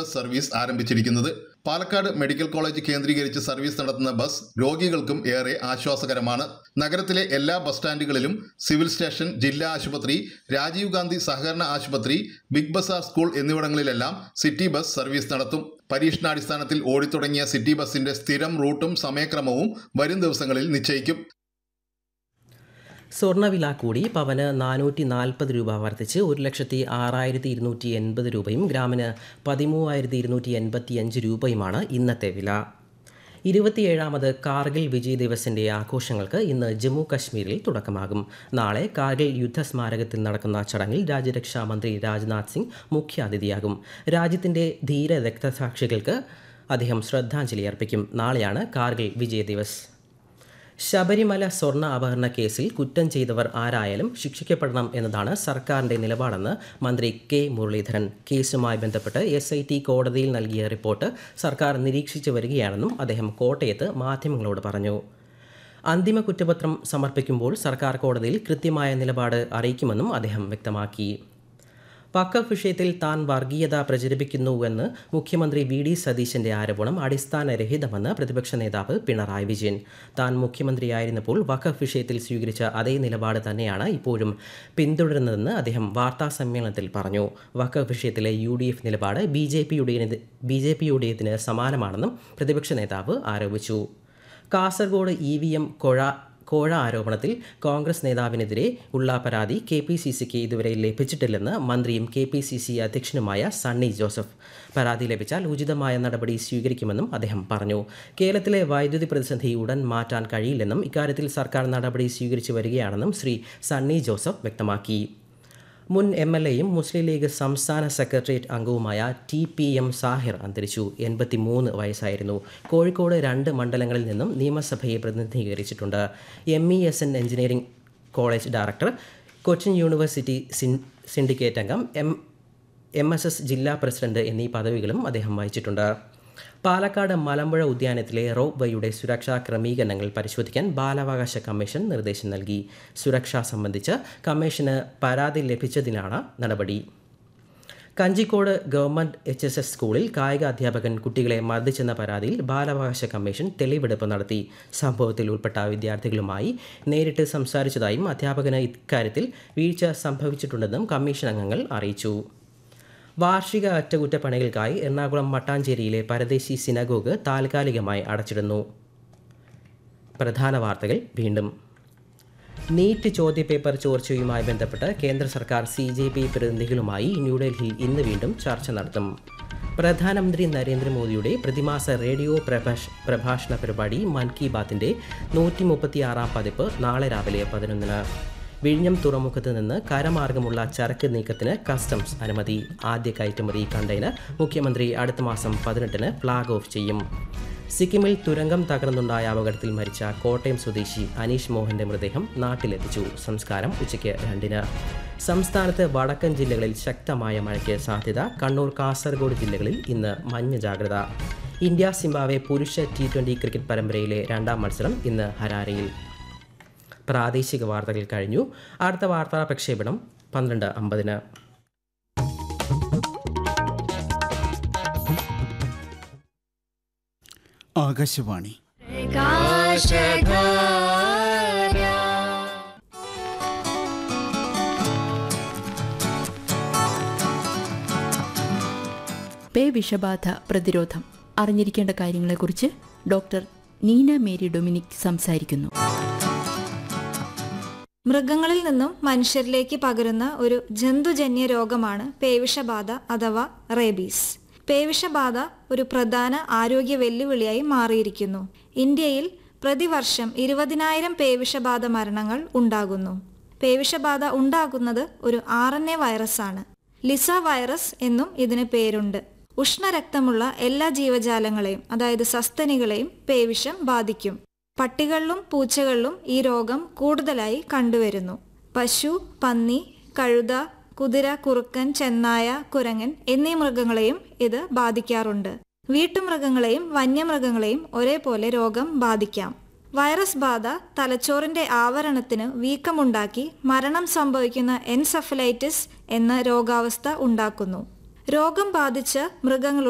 bus service ആരംഭിച്ചിരിക്കുന്നത് Palakkad medical college കേന്ദ്രീകരിച്ച് service നടത്തുന്ന ബസ് രോഗികൾക്കും ഏറെ ആശ്വാസകരമാണ് നഗരത്തിലെ എല്ലാ ബസ് സ്റ്റാൻഡുകളിലും സിവിൽ സ്റ്റേഷൻ ജില്ലാ ആശുപത്രി രാജീവ് ഗാന്ധി സഹകരണ ആശുപത്രി ബിഗ് ബസാർ സ്കൂൾ എന്നിവിടങ്ങളിലെല്ലാം സിറ്റി ബസ് സർവീസ് നടത്തും പരീക്ഷണാടിസ്ഥാനത്തിൽ ഓടിത്തുടങ്ങിയ സിറ്റി ബസിന്റെ സ്ഥിരം റൂട്ടും സമയക്രമവും വരും ദിവസങ്ങളിൽ നിശ്ചയിക്കും സ്വർണ്ണവില കൂടി പവന് നാനൂറ്റി നാൽപ്പത് രൂപ വർദ്ധിച്ച് ഒരു ലക്ഷത്തി ആറായിരത്തി ഇരുന്നൂറ്റി എൺപത് രൂപയും ഗ്രാമിന് പതിമൂവായിരത്തി ഇരുന്നൂറ്റി എൺപത്തി അഞ്ച് രൂപയുമാണ് ഇന്നത്തെ വില ഇരുപത്തിയേഴാമത് കാർഗിൽ വിജയ് ദിവസിന്റെ ആഘോഷങ്ങൾക്ക് ഇന്ന് ജമ്മു കശ്മീരിൽ തുടക്കമാകും നാളെ കാർഗിൽ യുദ്ധസ്മാരകത്തിൽ നടക്കുന്ന ചടങ്ങിൽ രാജ്യരക്ഷാ മന്ത്രി രാജ്നാഥ് സിംഗ് മുഖ്യാതിഥിയാകും രാജ്യത്തിന്റെ ധീര രക്തസാക്ഷികൾക്ക് അദ്ദേഹം ശ്രദ്ധാഞ്ജലി അർപ്പിക്കും നാളെയാണ് കാർഗിൽ വിജയ് ദിവസ് ശബരിമല സ്വർണ്ണ അപഹരണ കേസിൽ കുറ്റം ചെയ്തവർ ആരായാലും ശിക്ഷിക്കപ്പെടണം എന്നതാണ് സർക്കാരിന്റെ നിലപാടെന്ന് മന്ത്രി കെ മുരളീധരൻ കേസുമായി ബന്ധപ്പെട്ട് എസ് ഐ ടി കോടതിയിൽ നൽകിയ റിപ്പോർട്ട് സർക്കാർ നിരീക്ഷിച്ചു വരികയാണെന്നും അദ്ദേഹം കോട്ടയത്ത് മാധ്യമങ്ങളോട് പറഞ്ഞു അന്തിമ കുറ്റപത്രം സമർപ്പിക്കുമ്പോൾ സർക്കാർ കോടതിയിൽ കൃത്യമായ നിലപാട് അറിയിക്കുമെന്നും അദ്ദേഹം വ്യക്തമാക്കി വഖഫ് വിഷയത്തിൽ താൻ വർഗീയത പ്രചരിപ്പിക്കുന്നുവെന്ന് മുഖ്യമന്ത്രി വി ഡി സതീശന്റെ ആരോപണം അടിസ്ഥാനരഹിതമെന്ന് പ്രതിപക്ഷ നേതാവ് പിണറായി വിജയൻ താൻ മുഖ്യമന്ത്രിയായിരുന്നപ്പോൾ വഖഫ് വിഷയത്തിൽ സ്വീകരിച്ച അതേ നിലപാട് തന്നെയാണ് ഇപ്പോഴും പിന്തുടരുന്നതെന്ന് അദ്ദേഹം വാർത്താ സമ്മേളനത്തിൽ പറഞ്ഞു വഖഫ് വിഷയത്തിലെ യു ഡി എഫ് നിലപാട് ബി ജെ പിയുടേത് ബി ജെ പിയുടേതിന് സമാനമാണെന്നും പ്രതിപക്ഷ നേതാവ് ആരോപിച്ചു കാസർഗോഡ് ഇ വി എം കൊഴ കോഴ ആരോപണത്തിൽ കോൺഗ്രസ് നേതാവിനെതിരെ ഉള്ള പരാതി കെ പി സി സിക്ക് ഇതുവരെ ലഭിച്ചിട്ടില്ലെന്ന് മന്ത്രിയും കെ പി സി സി അധ്യക്ഷനുമായ സണ്ണി ജോസഫ് പരാതി ലഭിച്ചാൽ ഉചിതമായ നടപടി സ്വീകരിക്കുമെന്നും അദ്ദേഹം പറഞ്ഞു കേരളത്തിലെ വൈദ്യുതി പ്രതിസന്ധി ഉടൻ മാറ്റാൻ കഴിയില്ലെന്നും ഇക്കാര്യത്തിൽ സർക്കാർ നടപടി സ്വീകരിച്ചു വരികയാണെന്നും ശ്രീ സണ്ണി ജോസഫ് വ്യക്തമാക്കി മുൻ എം എൽ എയും മുസ്ലിം ലീഗ് സംസ്ഥാന സെക്രട്ടേറിയറ്റ് അംഗവുമായ ടി പി എം സാഹിർ അന്തരിച്ചു എൺപത്തിമൂന്ന് വയസ്സായിരുന്നു കോഴിക്കോട് രണ്ട് മണ്ഡലങ്ങളിൽ നിന്നും നിയമസഭയെ പ്രതിനിധീകരിച്ചിട്ടുണ്ട് M E S N engineering college director Cochin university സിൻ സിൻഡിക്കേറ്റ് അംഗം എം എം എസ് എസ് ജില്ലാ പ്രസിഡന്റ് എന്നീ പദവികളും അദ്ദേഹം വഹിച്ചിട്ടുണ്ട് പാലക്കാട് മലമ്പുഴ ഉദ്യാനത്തിലെ റോപ്പ് വൈയുടെ സുരക്ഷാ ക്രമീകരണങ്ങൾ പരിശോധിക്കാൻ ബാലാവകാശ കമ്മീഷൻ നിർദ്ദേശം നൽകി സുരക്ഷ സംബന്ധിച്ച് കമ്മീഷന് പരാതി ലഭിച്ചതിനാണ് നടപടി Kanjikode government H S S സ്കൂളിൽ കായിക അധ്യാപകൻ കുട്ടികളെ മർദ്ദിച്ചെന്ന പരാതിയിൽ ബാലാവകാശ കമ്മീഷൻ തെളിവെടുപ്പ് നടത്തി സംഭവത്തിൽ ഉൾപ്പെട്ട വിദ്യാർത്ഥികളുമായി നേരിട്ട് സംസാരിച്ചതായും അധ്യാപകന് ഇക്കാര്യത്തിൽ വീഴ്ച സംഭവിച്ചിട്ടുണ്ടെന്നും കമ്മീഷൻ അംഗങ്ങൾ അറിയിച്ചു വാർഷിക അറ്റകുറ്റപ്പണികൾക്കായി എറണാകുളം മട്ടാഞ്ചേരിയിലെ പരദേശി സിനഗോഗ് താൽക്കാലികമായി അടച്ചിടുന്നു പ്രധാന വാർത്തകൾ വീണ്ടും നീറ്റ് ചോദ്യപേപ്പർ ചോർച്ചയുമായി ബന്ധപ്പെട്ട് കേന്ദ്ര സർക്കാർ സി ജെ പി പ്രതിനിധികളുമായി ന്യൂഡൽഹിയിൽ ഇന്ന് വീണ്ടും ചർച്ച നടത്തും പ്രധാനമന്ത്രി നരേന്ദ്രമോദിയുടെ പ്രതിമാസ റേഡിയോ പ്രഭാഷ പ്രഭാഷണ പരിപാടി മൻ കി ബാത്തിന്റെ നൂറ്റി മുപ്പത്തിയാറാം പതിപ്പ് നാളെ രാവിലെ പതിനൊന്നിന് വിഴിഞ്ഞം തുറമുഖത്ത് നിന്ന് കരമാർഗമുള്ള ചരക്ക് നീക്കത്തിന് കസ്റ്റംസ് അനുമതി ആദ്യ കയറ്റുമതി കണ്ടെയ്നർ മുഖ്യമന്ത്രി അടുത്ത മാസം പതിനെട്ടിന് ഫ്ളാഗ് ഓഫ് ചെയ്യും സിക്കിമിൽ തുരങ്കം തകർന്നുണ്ടായ അപകടത്തിൽ മരിച്ച കോട്ടയം സ്വദേശി അനീഷ് മോഹന്റെ മൃതദേഹം നാട്ടിലെത്തിച്ചു സംസ്കാരം ഉച്ചയ്ക്ക് രണ്ടിന് സംസ്ഥാനത്ത് വടക്കൻ ജില്ലകളിൽ ശക്തമായ മഴയ്ക്ക് സാധ്യത കണ്ണൂർ കാസർഗോഡ് ജില്ലകളിൽ ഇന്ന് മഞ്ഞ ജാഗ്രത ഇന്ത്യ സിംബാവെ പുരുഷ ടി ട്വൻ്റി ക്രിക്കറ്റ് പരമ്പരയിലെ രണ്ടാം മത്സരം ഇന്ന് ഹരാരയിൽ പ്രാദേശിക വാർത്തകൾ കഴിഞ്ഞു അടുത്ത വാർത്താ പ്രക്ഷേപണം പന്ത്രണ്ട് അമ്പതിന് ആകാശവാണി പേ വിഷബാധ പ്രതിരോധം അറിഞ്ഞിരിക്കേണ്ട കാര്യങ്ങളെക്കുറിച്ച് ഡോക്ടർ നീന മേരി ഡൊമിനിക് സംസാരിക്കുന്നു മൃഗങ്ങളിൽ നിന്നും മനുഷ്യരിലേക്ക് പകരുന്ന ഒരു ജന്തുജന്യ രോഗമാണ് പേവിഷബാധ അഥവാ റേബീസ് പേവിഷബാധ ഒരു പ്രധാന ആരോഗ്യ വെല്ലുവിളിയായി മാറിയിരിക്കുന്നു ഇന്ത്യയിൽ പ്രതിവർഷം ഇരുപതിനായിരം പേവിഷബാധ മരണങ്ങൾ ഉണ്ടാകുന്നു പേവിഷബാധ ഉണ്ടാകുന്നത് ഒരു ആർ എൻ എ വൈറസാണ് ലിസ വൈറസ് എന്നും ഇതിന് പേരുണ്ട് ഉഷ്ണരക്തമുള്ള എല്ലാ ജീവജാലങ്ങളെയും അതായത് സസ്തനികളെയും പേവിഷം ബാധിക്കും പട്ടികളിലും പൂച്ചകളിലും ഈ രോഗം കൂടുതലായി കണ്ടുവരുന്നു പശു പന്നി കഴുത കുതിര കുറുക്കൻ ചെന്നായ കുരങ്ങൻ എന്നീ മൃഗങ്ങളെയും ഇത് ബാധിക്കാറുണ്ട് വീട്ടുമൃഗങ്ങളെയും വന്യമൃഗങ്ങളെയും ഒരേപോലെ രോഗം ബാധിക്കാം വൈറസ് ബാധ തലച്ചോറിന്റെ ആവരണത്തിന് വീക്കമുണ്ടാക്കി മരണം സംഭവിക്കുന്ന എൻസഫലൈറ്റിസ് എന്ന രോഗാവസ്ഥ ഉണ്ടാക്കുന്നു രോഗം ബാധിച്ച മൃഗങ്ങളുടെ